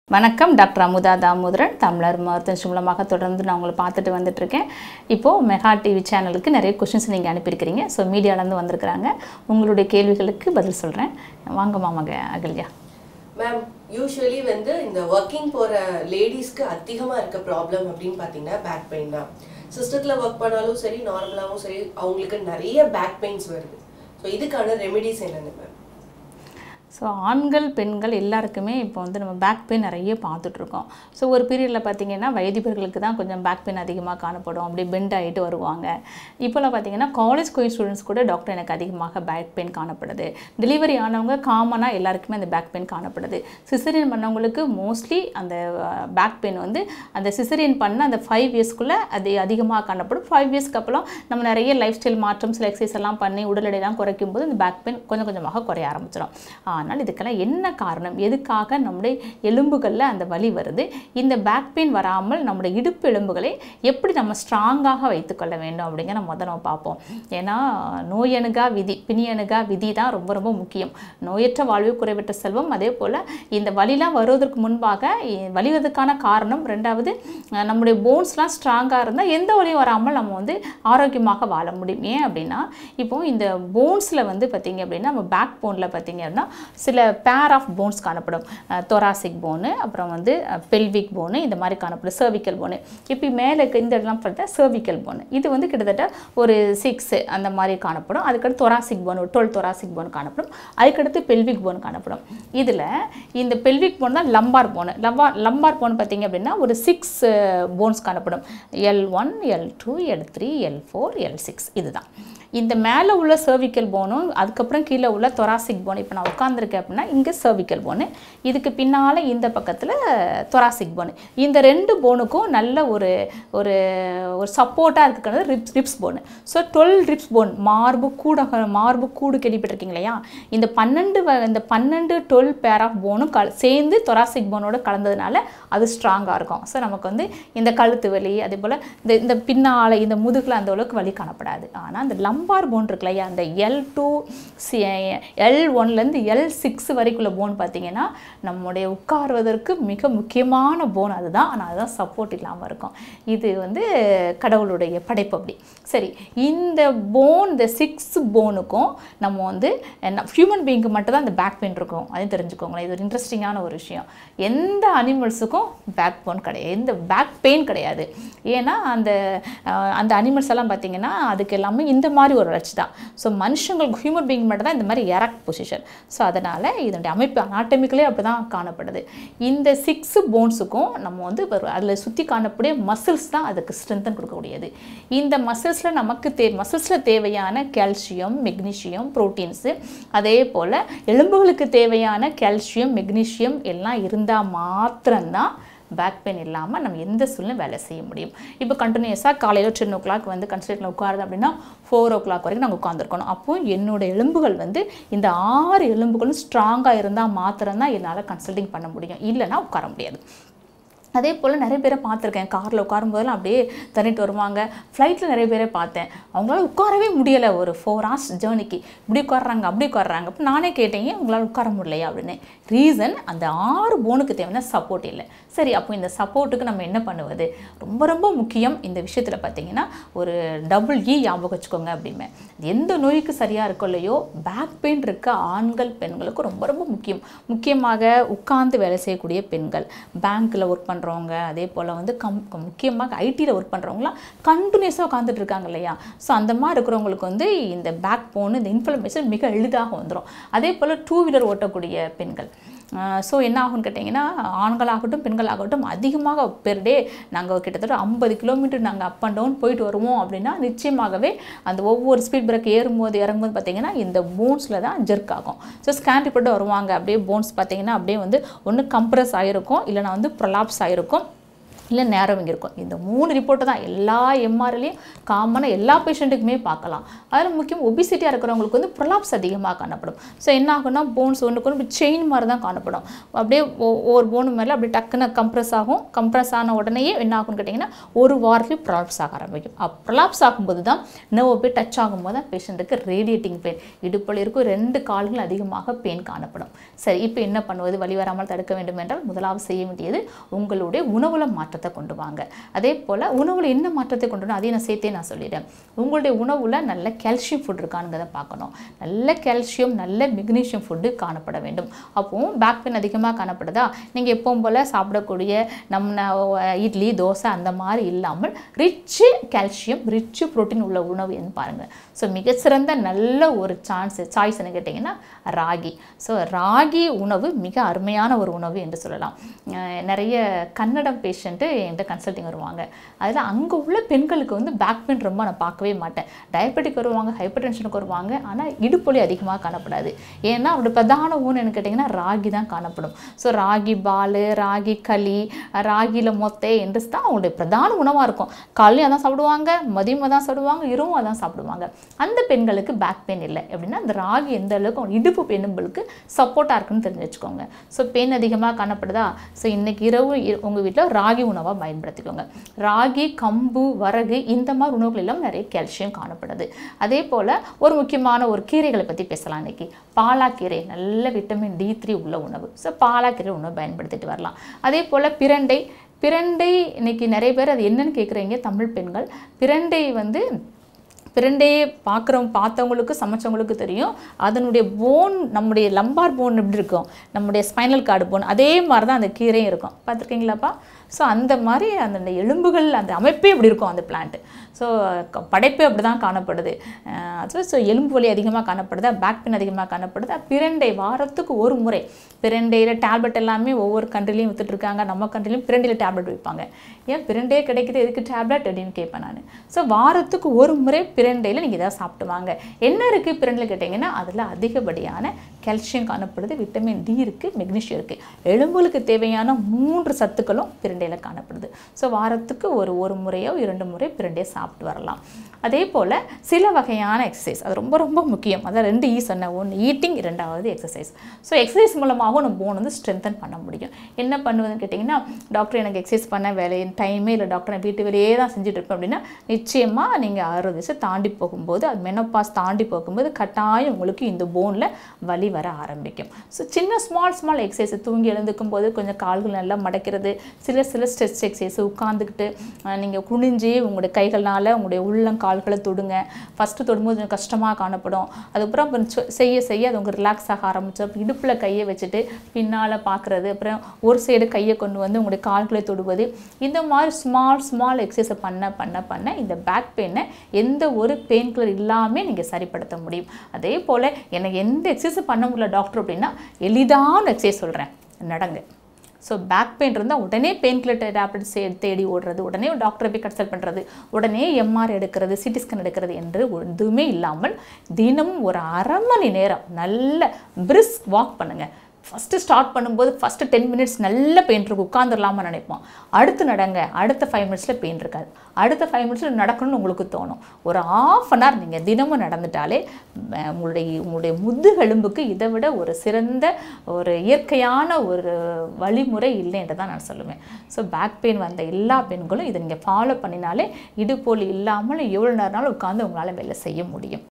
வணக்கம் டாக்டர் அமுதா தாமோதரன் தமிழர் மருத்துவ மூலமாக தொடர்ந்து நான் உங்களை பார்த்துட்டு வந்துட்டுருக்கேன் இப்போது மெகா டிவி சேனலுக்கு நிறைய கொஷின்ஸ் நீங்கள் அனுப்பியிருக்கிறீங்க ஸோ மீடியாவிலேருந்து வந்திருக்கிறாங்க உங்களுடைய கேள்விகளுக்கு பதில் சொல்கிறேன் வாங்க மாமக அகல்யா மேம் யூஸ்வலி வந்து இந்த ஒர்க்கிங் போகிற லேடிஸ்க்கு அதிகமாக இருக்க ப்ராப்ளம் அப்படின்னு பார்த்தீங்கன்னா பேக் பெயின் தான் சிஸ்டத்தில் ஒர்க் பண்ணாலும் சரி நார்மலாகவும் சரி அவங்களுக்கு நிறைய பேக் பெயின்ஸ் வருது ஸோ இதுக்கான ரெமெடிஸ் என்னென்ன மேம் ஸோ ஆண்கள் பெண்கள் எல்லாருக்குமே இப்போ வந்து நம்ம பேக் பெயின் நிறைய பார்த்துட்ருக்கோம் ஸோ ஒரு பீரியடில் பார்த்தீங்கன்னா வயதிபர்களுக்கு தான் கொஞ்சம் பேக் பெயின் அதிகமாக காணப்படும் அப்படியே பெண்ட் ஆகிட்டு வருவாங்க இப்போல்லாம் பார்த்தீங்கன்னா காலேஜ் கோயிங் ஸ்டூடெண்ட்ஸ் கூட டாக்டர் எனக்கு அதிகமாக பேக் பெயின் காணப்படுது டெலிவரி ஆனவங்க காமனாக எல்லாருக்குமே அந்த பேக் பெயின் காணப்படுது சிசரியன் பண்ணவங்களுக்கு மோஸ்ட்லி அந்த பேக் பெயின் வந்து அந்த சிசரியன் பண்ண அந்த ஃபைவ் இயர்ஸ்க்குள்ளே அது அதிகமாக காணப்படும் ஃபைவ் இயர்ஸ்க்கு அப்புறம் நம்ம நிறைய லைஃப் ஸ்டைல் மாற்றம் சில எக்ஸசைஸ் எல்லாம் பண்ணி உடல் எடையெல்லாம் குறைக்கும் போது இந்த பேக் பெயின் கொஞ்சம் கொஞ்சமாக குறைய ஆரம்பிச்சிடும் ஆனால் இதுக்கெல்லாம் என்ன காரணம் எதுக்காக நம்முடைய எலும்புகளில் அந்த வலி வருது இந்த பேக் பெயின் வராமல் நம்முடைய இடுப்பு எலும்புகளை எப்படி நம்ம ஸ்ட்ராங்காக வைத்துக்கொள்ள வேண்டும் அப்படிங்கிற நம்ம முதல்ல நம்ம பார்ப்போம் ஏன்னா நோயணுகா விதி பிணியணுகா விதி தான் ரொம்ப ரொம்ப முக்கியம் நோயற்ற வாழ்வு குறைவற்ற செல்வம் அதே போல் இந்த வலிலாம் வருவதற்கு முன்பாக இ- வலிவதற்கான காரணம் ரெண்டாவது அஹ், நம்முடைய போன்ஸ்லாம் ஸ்ட்ராங்காக இருந்தால் எந்த வலியும் வராமல் நம்ம வந்து ஆரோக்கியமாக வாழ முடியும் ஏன் அப்படின்னா இப்போ இந்த போன்ஸில் வந்து பார்த்தீங்க அப்படின்னா நம்ம பேக் போனில் பார்த்தீங்க அப்படின்னா சில பேர் ஆஃப் போன்ஸ் காணப்படும் தொராசிக் போனு அப்புறம் வந்து பெல்விக் போனு இந்த மாதிரி காணப்படும் சர்விக்கல் போனு இப்போ மேலே இருக்க இந்த இடம்லாம் பார்த்தா சர்விக்கல் போனு இது வந்து கிட்டத்தட்ட ஒரு சிக்ஸ் அந்த மாதிரி காணப்படும் அதுக்கடுத்து தொராசிக் போன் ஒரு டுவெல் தொராசிக் போன் காணப்படும் அதுக்கடுத்து பெல்விக் போன் காணப்படும் இதில் இந்த பெல்விக் போன் தான் lumbar bone lumbar lumbar bone பார்த்தீங்க அப்படின்னா ஒரு சிக்ஸ் போன்ஸ் காணப்படும் L one L two L three L four L six இதுதான் இந்த மேலே உள்ள சர்விக்கல் போனும் அதுக்கப்புறம் கீழே உள்ள தொராசிக் போன் இப்போ நான் உட்காந்துருக்கேன் அப்படின்னா இங்கே சர்விக்கல் போனு இதுக்கு பின்னால் இந்த பக்கத்தில் தொராசிக் போனு இந்த ரெண்டு போனுக்கும் நல்ல ஒரு ஒரு ஒரு சப்போர்ட்டாக இருக்கிறது ribs ribs bone so twelve ribs bone மார்பு கூட மார்பு கூடு கேள்விப்பட்டிருக்கீங்க இல்லையா இந்த பன்னெண்டு வ- இந்த பன்னெண்டு டுவெல் பேர் ஆஃப் போனும் கல சேர்ந்து தொராசிக் போனோட கலந்ததுனால அது ஸ்ட்ராங்காக இருக்கும் ஸோ நமக்கு வந்து இந்த கழுத்து வலி அதே போல் இந்த இந்த பின்னால் இந்த முதுகில் அந்த அளவுக்கு வலி காணப்படாது ஆனால் அந்த லம்பார் போன் இருக்கு இல்லையா அந்த எல் டூ எல் ஒன்லேருந்து எல் சிக்ஸ் வரைக்குள்ள போன் பார்த்தீங்கன்னா நம்முடைய உட்காருவதற்கு மிக முக்கியமான போன் அதுதான் ஆனால் அதுதான் சப்போர்ட் இல்லாமல் இருக்கும் இது வந்து கடவுளுடைய படைப்பு அப்படி சரி இந்த போன் இந்த சிக்ஸ் போனுக்கும் நம்ம வந்து ஹியூமன் பீயிங்க்கு மட்டும் தான் இந்த பேக் பெயின் இருக்கும் அதையும் தெரிஞ்சுக்கோங்களேன் இது ஒரு இன்ட்ரெஸ்டிங்கான ஒரு விஷயம் எந்த அனிமல்ஸுக்கும் பேக் போன் கிடையாது எந்த பேக் பெயின் கிடையாது ஏன்னா அந்த அஹ், அந்த அனிமல்ஸ் எல்லாம் பார்த்தீங்கன்னா அதுக்கு எல்லாமே இந்த மாதிரி ஒரு வளர்ச்சி தான் ஸோ மனுஷங்களுக்கு ஹியூமன் பீயிங் மட்டும் தான் இந்த மாதிரி எரக்ட் பொசிஷன் ஸோ அதனால் இதனுடைய அமைப்பு அனாட்டமிக்கலே அப்படி தான் காணப்படுது இந்த சிக்ஸ் போன்ஸுக்கும் நம்ம வந்து அதில் சுற்றி காணக்கூடிய மசில்ஸ் தான் அதுக்கு ஸ்ட்ரென்தன் கொடுக்கக்கூடியது இந்த மசில்ஸில் நமக்கு தே மசில்ஸில் தேவையான கால்சியம் மெக்னீஷியம் ப்ரோட்டீன்ஸு அதே போல் எலும்புகளுக்கு தேவையான கால்சியம் மெக்னீஷியம் எல்லாம் இருந்தால் மாத்திரம்தான் பேக் பெயின் இல்லாமல் நம்ம எந்த சூழ்நிலை வேலை செய்ய முடியும் இப்போ கண்டினியூஸாக காலையில் டென் ஓ கிளாக் வந்து கன்சல்ட்டில் உட்காருது அப்படின்னா ஃபோர் ஓ கிளாக் வரைக்கும் நாங்கள் உட்காந்துருக்கணும் அப்போ என்னோட எலும்புகள் வந்து இந்த ஆறு எலும்புகளும் ஸ்ட்ராங்காக இருந்தால் மாத்திரம்தான் என்னால் கன்சல்டிங் பண்ண முடியும் இல்லைன்னா உட்கார முடியாது அதே போல் நிறைய பேரை பார்த்துருக்கேன் காரில் உட்காரும்போதெல்லாம் அப்படியே தண்ணிட்டு வருவாங்க ஃப்ளைட்டில் நிறைய பேரை பார்த்தேன் அவங்களால உட்காரவே முடியலை ஒரு ஃபோர் ஹவர்ஸ் ஜேர்னிக்கு இப்படி உட்காடுறாங்க அப்படி உட்காடுறாங்க அப்போ நானே கேட்டேன் ஏன் உங்களால் உட்கார முடியலையா அப்படின்னு ரீசன் அந்த ஆறு போனுக்கு தேவையான சப்போர்ட் இல்லை சரி அப்போ இந்த சப்போர்ட்டுக்கு நம்ம என்ன பண்ணுவது ரொம்ப ரொம்ப முக்கியம் இந்த விஷயத்தில் பார்த்தீங்கன்னா ஒரு டபுள் இ ஞாபகம் வச்சுக்கோங்க அப்படிமே எந்த நோய்க்கு சரியாக இருக்கோ இல்லையோ பேக் பெயின் இருக்க ஆண்கள் பெண்களுக்கு ரொம்ப ரொம்ப முக்கியம் முக்கியமாக உட்கார்ந்து வேலை செய்யக்கூடிய பெண்கள் பேங்க்கில் ஒர்க் பண்ணுறவங்க அதே போல் வந்து கம் முக்கியமாக ஐடியில் ஒர்க் பண்ணுறவங்களாம் கண்டினியூஸாக உட்காந்துட்டு இருக்காங்க இல்லையா ஸோ அந்த மாதிரி இருக்கிறவங்களுக்கு வந்து இந்த பேக் போன் இந்த இன்ஃப்ளமேஷன் மிக எளிதாக வந்துடும் அதே போல் டூ வீலர் ஓட்டக்கூடிய பெண்கள் ஸோ என்ன ஆகும்னு கேட்டிங்கன்னா ஆண்களாகட்டும் பெண்களாகட்டும் அதிகமாக பெர் டே நாங்கள் கிட்டத்தட்ட ஐம்பது கிலோமீட்டர் நாங்கள் அப் அண்ட் டவுன் போயிட்டு வருவோம் அப்படின்னா நிச்சயமாகவே அந்த ஒவ்வொரு ஸ்பீட் பிரேக் ஏறும்போது இறங்கும்போது பார்த்தீங்கன்னா இந்த போன்ஸில் தான் ஜெர்க் ஆகும் ஸோ ஸ்கேன் ரிப்போர்ட்டு வருவாங்க அப்படியே போன்ஸ் பார்த்தீங்கன்னா அப்படியே வந்து ஒன்று கம்ப்ரஸ் ஆகிருக்கும் இல்லைனா வந்து ப்ரொலாப்ஸ் ஆகிருக்கும் இல்லை நேரவங்க இருக்கும் இந்த மூணு ரிப்போர்ட்டு தான் எல்லா எம்ஆர்லையும் காமனாக எல்லா பேஷண்ட்டுக்குமே பார்க்கலாம் அதில் முக்கியம் ஒபிசிட்டியாக இருக்கிறவங்களுக்கு வந்து ப்ரொலாப்ஸ் அதிகமாக காணப்படும் ஸோ என்ன ஆகும்னா போன்ஸ் ஒன்றுக்கு ஒன்று செயின் மாதிரி தான் காணப்படும் அப்படியே ஒ- ஒவ்வொரு போனு மேலே அப்படியே டக்குன்னு கம்ப்ரஸ் ஆகும் கம்ப்ரஸ் ஆன உடனேயே என்ன ஆகும்னு கேட்டிங்கன்னா ஒரு வாரத்துலேயும் ப்ரொலாப்ஸ் ஆக ஆரம்பிக்கும் ப்ரொலாப்ஸ் ஆகும்போது தான் நர்வ் போய் டச் ஆகும்போது தான் பேஷண்ட்டுக்கு ரேடியேட்டிங் பெயின் இடுப்பில் இருக்கும் ரெண்டு கால்கள் அதிகமாக பெயின் காணப்படும் சரி இப்போ என்ன பண்ணுவது வலி வராமல் தடுக்க வேண்டும் என்றால் முதலாவது செய்ய வேண்டியது உங்களுடைய உணவுல மாற்றத்தை கொண்டு வாங்க அதே போல் உணவுல என்ன மாற்றத்தை கொண்டு வரணும் அதையும் நான் சேர்த்தே நான் சொல்லிடுறேன் உங்களுடைய உணவுல நல்ல கால்சியம் ஃபுட் இருக்கானுங்கிறத பார்க்கணும் நல்ல கால்சியம் நல்ல மெக்னீஷியம் ஃபுட்டு காணப்பட வேண்டும் அப்போ பேக் பெயின் அதிகமாக காணப்படுதா நீங்கள் எப்பவும் போல் சாப்பிடக்கூடிய நம்ம அஹ், இட்லி தோசை அந்த மாதிரி இல்லாமல் ரிச்சு கால்சியம் ரிச்சு புரோட்டீன் உள்ள உணவு என்று பாருங்கள் ஸோ மிகச்சிறந்த நல்ல ஒரு சான்ஸ் சாய்ஸ் என்ன கேட்டிங்கன்னா ராகி ஸோ ராகி உணவு மிக அருமையான ஒரு உணவு என்று சொல்லலாம் அஹ் நிறைய கன்னடம் பேஷண்ட்டு என்கிட்ட கன்சல்டிங் வருவாங்க அதில் அங்கே உள்ள பெண்களுக்கு வந்து பேக் பெயின் ரொம்ப நான் பார்க்கவே மாட்டேன் டயபெட்டிக் வருவாங்க ஹைப்பர் டென்ஷனுக்கு வருவாங்க ஆனால் இடுப்பொலி அதிகமாக காணப்படாது ஏன்னா அவருடைய பிரதான ஊன் என்ன கேட்டிங்கன்னா ராகி தான் காணப்படும் ஸோ ராகி பால் ராகி களி ராகியில் மொத்தை என்று தான் அவங்களுடைய பிரதான உணவாக இருக்கும் காலையும் அதான் சாப்பிடுவாங்க மதியம் அதான் சாப்பிடுவாங்க இரவும் அதான் சாப்பிடுவாங்க அந்த பெண்களுக்கு பேக் பெயின் இல்லை எப்படின்னா அந்த ராகி எந்த அளவுக்கு அவங்க இடுப்பு பெண்ணுங்களுக்கு சப்போர்ட்டாக இருக்குன்னு தெரிஞ்சு வச்சுக்கோங்க ஸோ பெயின் அதிகமாக காணப்படுதா ஸோ இன்னைக்கு இரவு இ- உங்க வீட்டில் ராகி உணவாக பயன்படுத்திக்கோங்க ராகி கம்பு வரகு இந்த மாதிரி உணவுகள் எல்லாம் நிறைய கால்சியம் காணப்படுது அதே போல் ஒரு முக்கியமான ஒரு கீரைகளை பற்றி பேசலாம் இன்னைக்கு பாலாக்கீரை நல்ல விட்டமின் டி த்ரீ உள்ள உணவு ஸோ பாலாக்கீரை உணவு பயன்படுத்திட்டு வரலாம் அதே போல் பிரண்டை பிரண்டை இன்னைக்கு நிறைய பேர் அது என்னன்னு கேட்குறீங்க தமிழ் பெண்கள் பிரண்டை வந்து பிரண்டையை பார்க்குறவங்க பார்த்தவங்களுக்கு சமைச்சவங்களுக்கு தெரியும் அதனுடைய போன் நம்முடைய லம்பார் போன் எப்படி இருக்கும் நம்முடைய ஸ்பைனல் கார்டு போன் அதே மாதிரி தான் அந்த கீரையும் இருக்கும் பார்த்துருக்கீங்களாப்பா ஸோ அந்த மாதிரி அந்த எலும்புகள் அந்த அமைப்பே இப்படி இருக்கும் அந்த பிளான்ட்டு ஸோ படைப்பே அப்படி தான் காணப்படுது ஸோ ஸோ எலும்பு வலி அதிகமாக காணப்படுதா பேக் பெயின் அதிகமாக காணப்படுதா பிரண்டை வாரத்துக்கு ஒரு முறை பிரண்டையில் டேப்லெட் எல்லாமே ஒவ்வொரு கண்ட்ரிலையும் வித்துட்டு இருக்காங்க நம்ம கண்ட்ரிலையும் பிரண்டையில் டேப்லெட் வைப்பாங்க ஏன் பிரண்டே கிடைக்குது எதுக்கு டேப்லெட் அப்படின்னு கேட்பேன் நான் ஸோ வாரத்துக்கு ஒரு முறை பிரண்டையில் நீங்கள் இதை சாப்பிட்டு வாங்க என்ன இருக்குது பிரண்டையில் கேட்டிங்கன்னா அதில் அதிகப்படியான கால்சியம் காணப்படுது விட்டமின் டி இருக்குது மெக்னீஷியம் இருக்குது எலும்புகளுக்கு தேவையான மூன்று சத்துக்களும் பிரண்டையில் காணப்படுது ஸோ வாரத்துக்கு ஒரு ஒரு முறையோ இரண்டு முறை பிரண்டையை சாப்பிட்டு வரலாம் அதே போல் சில வகையான எக்ஸசைஸ் அது ரொம்ப ரொம்ப முக்கியம் அதான் ரெண்டு ஈ சொன்ன ஒன்று ஈட்டிங் இரண்டாவது எக்ஸசைஸ் ஸோ எக்ஸசைஸ் மூலமாகவும் நம்ம போன் வந்து ஸ்ட்ரென்தன் பண்ண முடியும் என்ன பண்ணுவதுன்னு கேட்டிங்கன்னா டாக்டர் எனக்கு எக்ஸசைஸ் பண்ண வேலை டைமே இல்லை டாக்டர் நான் வீட்டு வேலையே தான் செஞ்சுட்டு இருப்பேன் அப்படின்னா நிச்சயமாக நீங்கள் அறுபது வயசு தாண்டி போகும்போது அது மெனோபாஸ் தாண்டி போகும்போது கட்டாயம் உங்களுக்கு இந்த போனில் வலி வர ஆரம்பிக்கும் ஸோ சின்ன ஸ்மால் ஸ்மால் எக்ஸசைஸ் தூங்கி எழுந்துக்கும் போது கொஞ்சம் கால்கள் நல்லா மடக்கிறது சில சில ஸ்ட்ரெச் எக்ஸசைஸ் உட்காந்துக்கிட்டு நீங்கள் குனிஞ்சு உங்களுடைய கைகள்னால உங்களுடைய உள்ளம் கால்களை தொடுங்க ஃபஸ்ட்டு தொடும்போது கொஞ்சம் கஷ்டமாக காணப்படும் அதுக்கப்புறம் அப்புறம் சொ- செய்ய செய்ய அது உங்களுக்கு ரிலாக்ஸ் ஆக ஆரம்பிச்சு அப்புறம் இடுப்பில் கையை வச்சுட்டு பின்னால் பார்க்குறது அப்புறம் ஒரு சைடு கையை கொண்டு வந்து உங்களுடைய கால்களை தொடுவது இந்த மாதிரி ஸ்மால் ஸ்மால் எக்ஸசைஸை பண்ண பண்ண பண்ண இந்த பேக் பெயினை எந்த ஒரு பெயின் கில்லர் இல்லாமல் நீங்கள் சரிப்படுத்த முடியும் அதே போல் எனக்கு எந்த எக்ஸசைஸ் பண்ண முடியல டாக்டர் அப்படின்னா எளிதான எக்ஸசைஸ் சொல்கிறேன் நடங்க ஸோ பேக் பெயின் இருந்தால் உடனே பெயின் கில்லர் டேப்லெட்ஸ் தேடி ஓடுறது உடனே டாக்டரை போய் கன்சல்ட் பண்ணுறது உடனே எம்ஆர் எடுக்கிறது சிடி ஸ்கேன் எடுக்கிறது என்று எதுவுமே இல்லாமல் தினமும் ஒரு அரை மணி நேரம் நல்ல பிரிஸ்க் வாக் பண்ணுங்கள் ஃபஸ்ட்டு ஸ்டார்ட் பண்ணும்போது ஃபஸ்ட்டு டென் மினிட்ஸ் நல்ல பெயின் இருக்கும் உட்காந்துடலாமா நினைப்போம் அடுத்து நடங்க அடுத்த ஃபைவ் மினிட்ஸில் பெயின் இருக்காது அடுத்த ஃபைவ் மினிட்ஸில் நடக்கணும்னு உங்களுக்கு தோணும் ஒரு ஆஃப் அன் ஹவர் நீங்கள் தினமும் நடந்துட்டாலே ம, உங்களுடைய உங்களுடைய முதுகெலும்புக்கு இதை விட ஒரு சிறந்த ஒரு இயற்கையான ஒரு வழிமுறை இல்லைன்னு தான் நான் சொல்லுவேன் ஸோ பேக் பெயின் வந்த எல்லா பெண்களும் இதை நீங்கள் ஃபாலோ பண்ணினாலே இடுப்போலி இல்லாமல் எவ்வளோ நேரம்னாலும் உட்காந்து உங்களால் வேலை செய்ய முடியும்